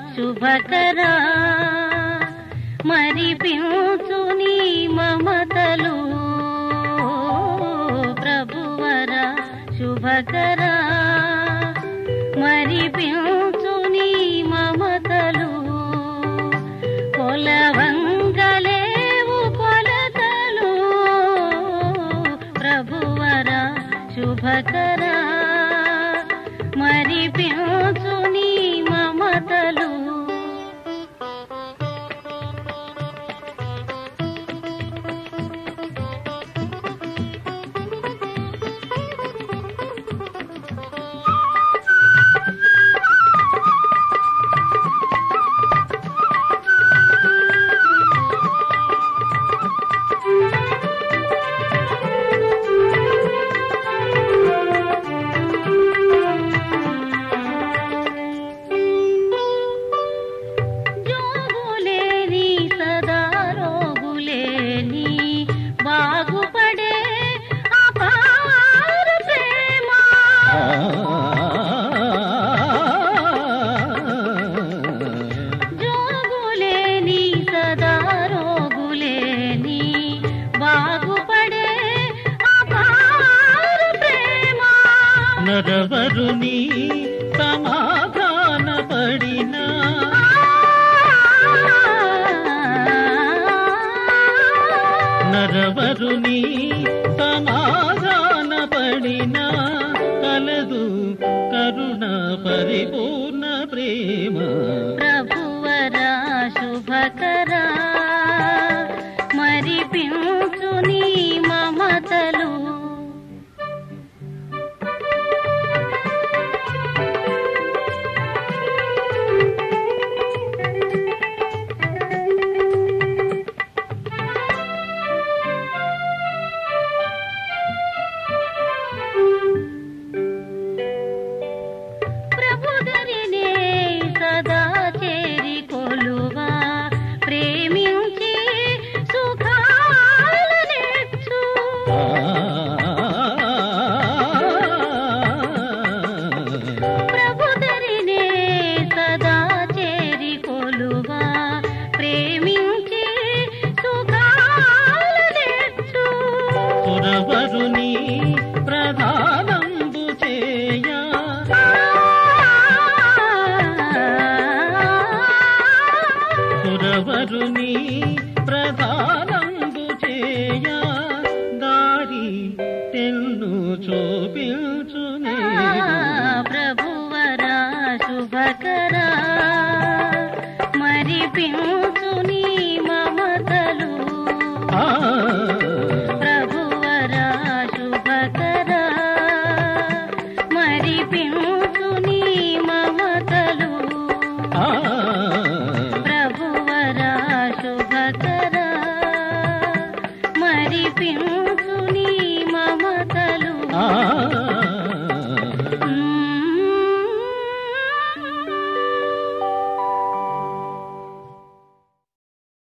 శుభకరా మరి నీ మమతలు ప్రభువరా శుభకరా మరి నీ మమతలు కొలవంగలేవు కొలతలు ప్రభువరా శుభకరా మరి నీ మమతలు జోగులేని సదా రోగులేని బాగుపడే అపార ప్రేమ జోగులేని సదా రోగులేని బాగుపడే అపార ప్రేమ నరవరుని సమాధాన పడిన నరవరుని సమాధాన పడిన కలదు కరుణ పరిపూర్ణ ప్రేమ ప్రభువరా శుభకరా మరి నీ మమతలు ప్రభుదరినే సదా చేరి కొలువా ప్రేమించి సుఖాలనిచ్చు ప్రభుదరినే సదా చేరి కొలువా ప్రేమించి సుఖాలనిచ్చు సురవరుని ప్రధానంబు చేయా సురవరుని ప్రధాన